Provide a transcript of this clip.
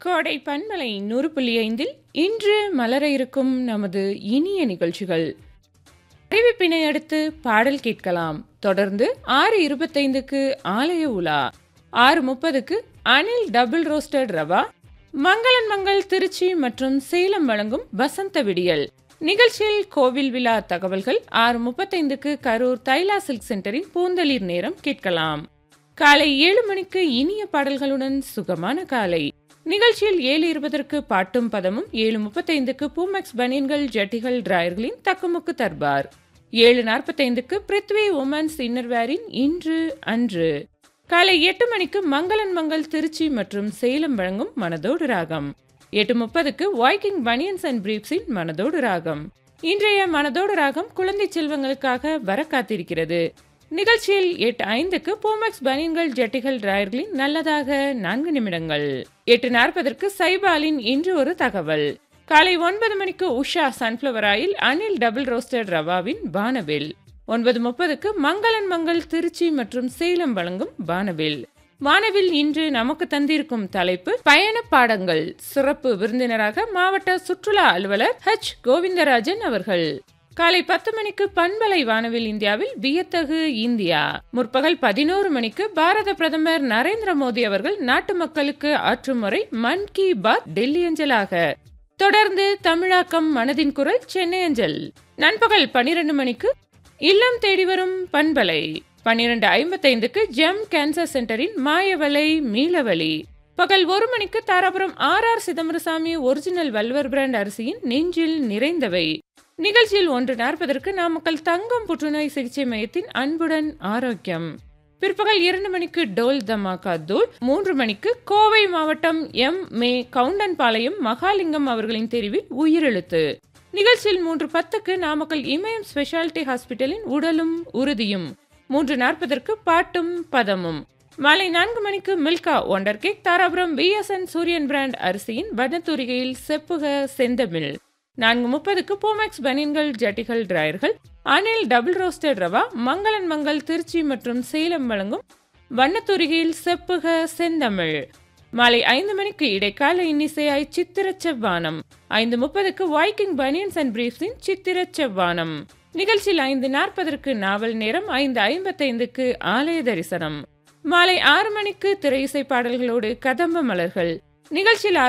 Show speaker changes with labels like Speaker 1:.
Speaker 1: கோடை பன்மலை நூறு புள்ளி ஐந்தில் இன்று மலர இருக்கும் நமது இனிய நிகழ்ச்சிகள் அறிவிப்பினை அடுத்து பாடல் கேட்கலாம் தொடர்ந்து ஆறு இருபத்தைந்துக்கு ஆலய உலா ஆறு முப்பதுக்கு அனில் டபுள் ரோஸ்டட் ரவா மங்களன் மங்கள் திருச்சி மற்றும் சேலம் வழங்கும் வசந்த விடியல் நிகழ்ச்சியில் கோவில் விழா தகவல்கள் ஆறு முப்பத்தைந்துக்கு கரூர் தைலா சில்க் சென்டரின் பூந்தளிர் நேரம் கேட்கலாம் காலை ஏழு மணிக்கு இனிய பாடல்களுடன் சுகமான காலை நிகழ்ச்சியில் ஏழு இருபதற்கு பாட்டும் பதமும் ஏழு முப்பத்தைந்துக்கு பூமெக்ஸ் பனியன்கள் ஜட்டிகள் டிராயர்களின் தக்குமுக்கு தர்பார் ஏழு நாற்பத்தைந்துக்கு பிருத்வி உமன்ஸ் இன்னர்வேரின் இன்று அன்று காலை எட்டு மணிக்கு மங்களன் மங்கள் திருச்சி மற்றும் சேலம் வழங்கும் மனதோடு ராகம் எட்டு முப்பதுக்கு வாய்க்கிங் பனியன்ஸ் அண்ட் பிரீப்ஸின் மனதோடு ராகம் இன்றைய மனதோடு ராகம் குழந்தை செல்வங்களுக்காக வர காத்திருக்கிறது நிகழ்ச்சியில் எட்டு ஐந்துக்கு போமக்ஸ் பனியன்கள் ஜட்டிகள் டிராயர்களின் நல்லதாக நான்கு நிமிடங்கள் எட்டு நாற்பதற்கு சைபாலின் இன்று ஒரு தகவல் காலை ஒன்பது மணிக்கு Usha sunflower oil Anil double roasted ரவாவின் பானவில் ஒன்பது முப்பதுக்கு மங்களன் மங்கள் திருச்சி மற்றும் சேலம் வழங்கும் வானவில் வானவில் இன்று நமக்கு தந்திருக்கும் தலைப்பு பயண பாடங்கள் சிறப்பு விருந்தினராக மாவட்ட சுற்றுலா அலுவலர் ஹெச் கோவிந்தராஜன் அவர்கள் காலை பத்து மணிக்கு பண்பலை வானவில் இந்தியாவில் வியத்தகு இந்தியா முற்பகல் பதினோரு மணிக்கு பாரத பிரதமர் நரேந்திர மோடி அவர்கள் நாட்டு மக்களுக்கு ஆற்றும் முறை மன் கி பாத் டெல்லி அஞ்சலாக தொடர்ந்து தமிழாக்கம் மனதின் குரல் சென்னை அஞ்சல் நண்பகல் பனிரெண்டு மணிக்கு இல்லம் தேடி வரும் பண்பலை பன்னிரண்டு ஐம்பத்தைந்துக்கு ஜெம் கேன்சர் சென்டரின் மாயவலை மீளவழி பகல் ஒரு மணிக்கு Dharapuram R R Chidambarasamy original வல்வர் பிராண்ட் அரிசியின் நெஞ்சில் நிறைந்தவை நிகழ்ச்சியில் ஒன்று நாற்பதற்கு நாமக்கல் தங்கம் புற்றுநோய் சிகிச்சை மையத்தின் அன்புடன் ஆரோக்கியம் பிற்பகல் இரண்டு மணிக்கு டோல் தமாகா தூள் மூன்று மணிக்கு கோவை மாவட்டம் எம் மே கவுண்டன்பாளையம் மகாலிங்கம் அவர்களின் தெரிவில் உயிரெழுத்து நிகழ்ச்சியில் மூன்று பத்துக்கு நாமக்கல் இமயம் ஸ்பெஷாலிட்டி ஹாஸ்பிட்டலின் உடலும் உறுதியும் மூன்று நாற்பதற்கு பாட்டும் பதமும் மாலை நான்கு மணிக்கு மில்கா ஒண்டர் கேக் தாராபுரம் பிஎஸ்என் சூரியன் பிராண்ட் அரிசியின் வண்ணத்தூரிகையில் செப்புக செந்தமிழ் நான்கு முப்பதுக்கு போமேக்ஸ் பனியன்கள் ஜட்டிகள் டிராயர்கள் அனில் டபுள் ரோஸ்டட் ரவா மங்களன் மங்கள் திருச்சி மற்றும் சேலம் வழங்கும் வண்ணத்தூரிகையில் செப்புக செந்தமிழ் மாலை ஐந்து மணிக்கு இடைக்கால இன்னிசையாய் சித்திர செவ்வானம் ஐந்து முப்பதுக்கு வாய்க்கிங் பனியன்ஸ் அண்ட் பிரீஃப்ஸின் சித்திர செவ்வானம் நிகழ்ச்சியில் ஐந்து நாற்பதற்கு நாவல் நேரம் ஐந்து ஐம்பத்தைந்துக்கு ஆலய தரிசனம் மாலை ஆறு மணிக்கு திரை இசை பாடல்களோடு கதம்ப மலர்கள் நிகழ்ச்சியில்